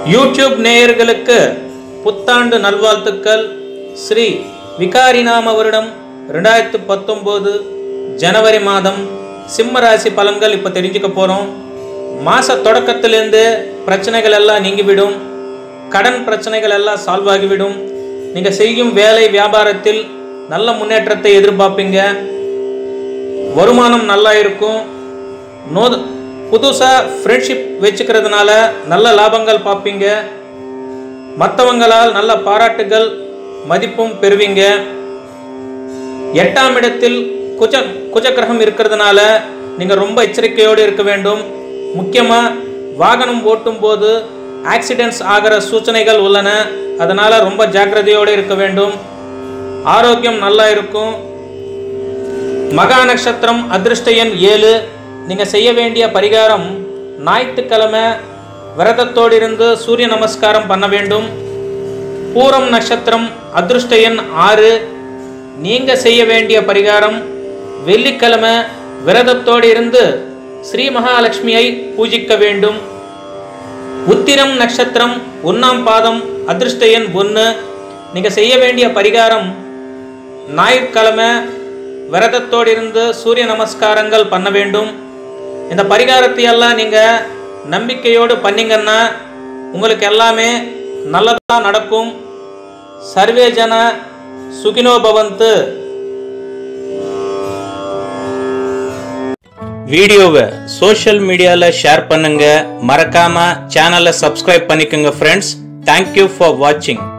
YouTube நேயர்களுக்கு புத்தாண்டு நல்வாழ்த்துக்கள் ஸ்ரீ விகாரிநாம வருடம் ரெண்டாயிரத்து பத்தொம்போது ஜனவரி மாதம் சிம்ம ராசி பலன்கள் இப்போ தெரிஞ்சுக்க போகிறோம் மாத தொடக்கத்திலேருந்து பிரச்சனைகள் எல்லாம் நீங்கிவிடும் கடன் பிரச்சனைகள் எல்லாம் சால்வ் ஆகிவிடும் நீங்கள் செய்யும் வேலை வியாபாரத்தில் நல்ல முன்னேற்றத்தை எதிர்பார்ப்பீங்க வருமானம் நல்லா இருக்கும் நோ புதுசாக ஃப்ரெண்ட்ஷிப் வச்சுக்கிறதுனால நல்ல லாபங்கள் பார்ப்பீங்க மற்றவங்களால் நல்ல பாராட்டுகள் மதிப்பும் பெறுவீங்க எட்டாம் இடத்தில் குஜ குஜகிரகம் இருக்கிறதுனால நீங்கள் ரொம்ப எச்சரிக்கையோடு இருக்க வேண்டும் முக்கியமாக வாகனம் ஓட்டும் போது ஆக்சிடென்ட்ஸ் ஆகிற சூச்சனைகள் உள்ளன அதனால் ரொம்ப ஜாக்கிரதையோடு இருக்க வேண்டும் ஆரோக்கியம் நல்லா இருக்கும் மகா நட்சத்திரம் அதிர்ஷ்ட எண் ஏழு நீங்கள் செய்ய வேண்டிய பரிகாரம் ஞாயிற்றுக்கிழமை விரதத்தோடு இருந்து சூரிய நமஸ்காரம் பண்ண வேண்டும் பூரம் நட்சத்திரம் அதிர்ஷ்ட எண் ஆறு நீங்கள் செய்ய வேண்டிய பரிகாரம் வெள்ளிக்கிழமை விரதத்தோடு இருந்து ஸ்ரீ மகாலட்சுமியை பூஜிக்க வேண்டும் உத்திரம் நட்சத்திரம் ஒன்றாம் பாதம் அதிர்ஷ்ட எண் ஒன்று நீங்கள் செய்ய வேண்டிய பரிகாரம் ஞாயிற்றுக்கிழமை விரதத்தோடு இருந்து சூரிய நமஸ்காரங்கள் பண்ண வேண்டும் இந்த பரிகாரத்தை எல்லாம் நீங்கள் நம்பிக்கையோடு பண்ணீங்கன்னா உங்களுக்கு எல்லாமே நல்லதாக நடக்கும் சர்வே ஜன சுகினோ பவந்து வீடியோவை சோஷியல் மீடியாவில் ஷேர் பண்ணுங்க மறக்காம சேனலை சப்ஸ்கிரைப் பண்ணிக்கோங்க ஃப்ரெண்ட்ஸ் தேங்க்யூ ஃபார் வாட்சிங்